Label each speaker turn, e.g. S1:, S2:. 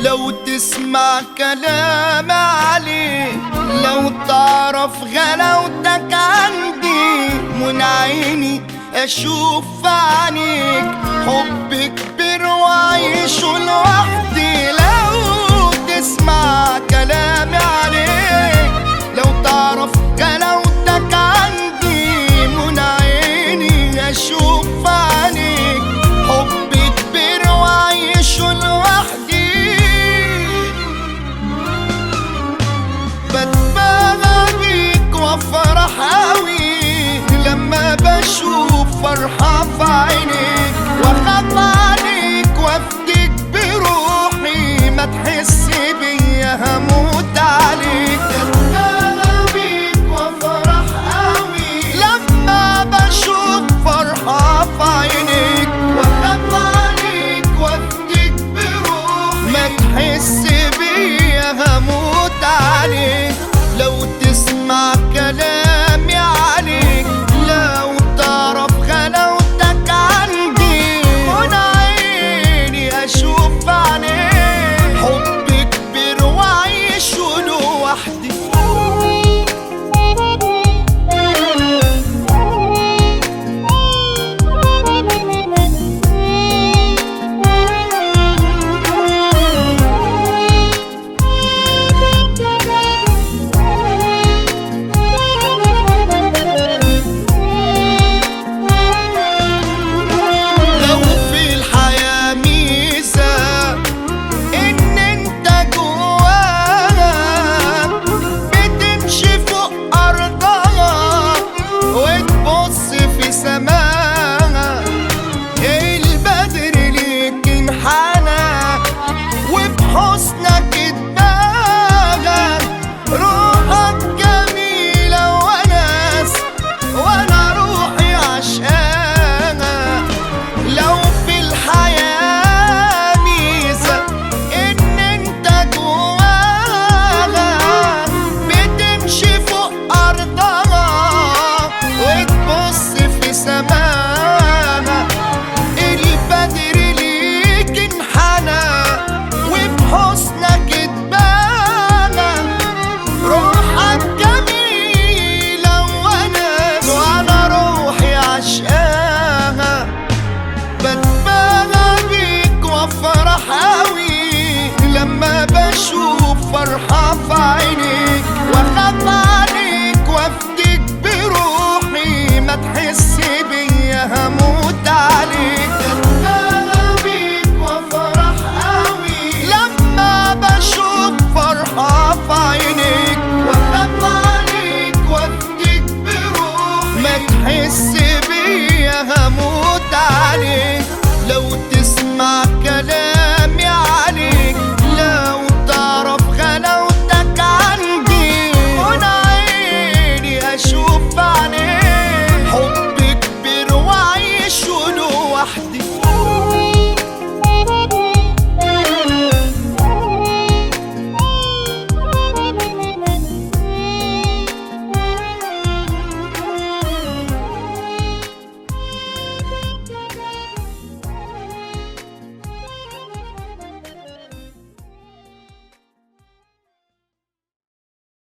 S1: لو تسمع كلام عليك لو تعرف غلاوتك عندي من عيني اشوف في عينيك حب كبير وعيشه لوحدي لو تسمع كلامي عليك لو تعرف غلاوتك عندي من عيني اشوف في عينيك حب كبير وعيشه لوحدي بتبالى بيك وافرح اوي لما بشوف فرحة في عينيك واخاف عليك وافديك بروحي ما تحس بيا هموت عليك بتبالى بيك وافرح اوي لما بشوف فرحة في عينيك واخاف عليك وافديك بروحي ما تحس بيا هموت عليك لو